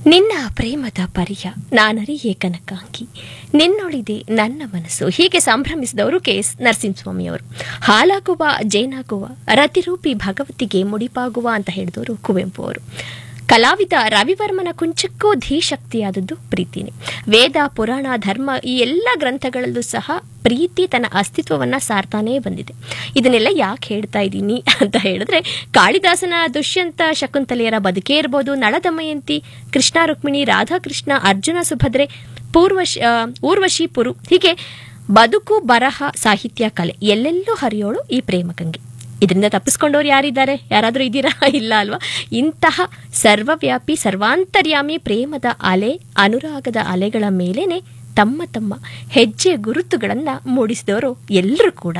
ನಿನ್ನ ಪ್ರೇಮದ ಪರಿಯ ನಾನರಿಯೇ ಕನಕಾಂಗಿ ನಿನ್ನೊಳಿದೆ ನನ್ನ ಮನಸ್ಸು ಹೀಗೆ ಸಂಭ್ರಮಿಸಿದವರು ಕೆ ಎಸ್ ನರಸಿಂಹಸ್ವಾಮಿಯವರು ಹಾಲಾಗುವ ಜೇನಾಗುವ ರತಿರೂಪಿ ಭಗವತಿಗೆ ಮುಡಿಪಾಗುವ ಅಂತ ಹೇಳಿದವರು ಕುವೆಂಪು ಅವರು ಕಲಾವಿದ ರವಿವರ್ಮನ ಕುಂಚಕ್ಕೂ ಧೀಶಕ್ತಿಯಾದದ್ದು ಪ್ರೀತಿನೇ ವೇದ ಪುರಾಣ ಧರ್ಮ ಈ ಎಲ್ಲ ಗ್ರಂಥಗಳಲ್ಲೂ ಸಹ ಪ್ರೀತಿ ತನ್ನ ಅಸ್ತಿತ್ವವನ್ನ ಸಾರ್ತಾನೇ ಬಂದಿದೆ ಇದನ್ನೆಲ್ಲ ಯಾಕೆ ಹೇಳ್ತಾ ಇದ್ದೀನಿ ಅಂತ ಹೇಳಿದ್ರೆ ಕಾಳಿದಾಸನ ದುಷ್ಯಂತ ಶಕುಂತಲೆಯರ ಬದುಕೇ ಇರ್ಬೋದು ನಳದಮಯಂತಿ ಕೃಷ್ಣ ರುಕ್ಮಿಣಿ ರಾಧಾಕೃಷ್ಣ ಅರ್ಜುನ ಸುಭದ್ರೆ ಪೂರ್ವಶ್ ಆ, ಊರ್ವಶಿ ಪುರು ಹೀಗೆ ಬದುಕು ಬರಹ ಸಾಹಿತ್ಯ ಕಲೆ ಎಲ್ಲೆಲ್ಲೂ ಹರಿಯೋಳು ಈ ಪ್ರೇಮಗಂಗೆ ಇದರಿಂದ ತಪ್ಪಿಸ್ಕೊಂಡವ್ರು ಯಾರಿದ್ದಾರೆ ಯಾರಾದರೂ ಇದ್ದೀರಾ ಇಲ್ಲ ಅಲ್ವಾ ಇಂತಹ ಸರ್ವವ್ಯಾಪಿ ಸರ್ವಾಂತರ್ಯಾಮಿ ಪ್ರೇಮದ ಅಲೆ ಅನುರಾಗದ ಅಲೆಗಳ ಮೇಲೇನೆ ತಮ್ಮ ತಮ್ಮ ಹೆಜ್ಜೆ ಗುರುತುಗಳನ್ನ ಮೂಡಿಸಿದವರು ಎಲ್ಲರೂ ಕೂಡ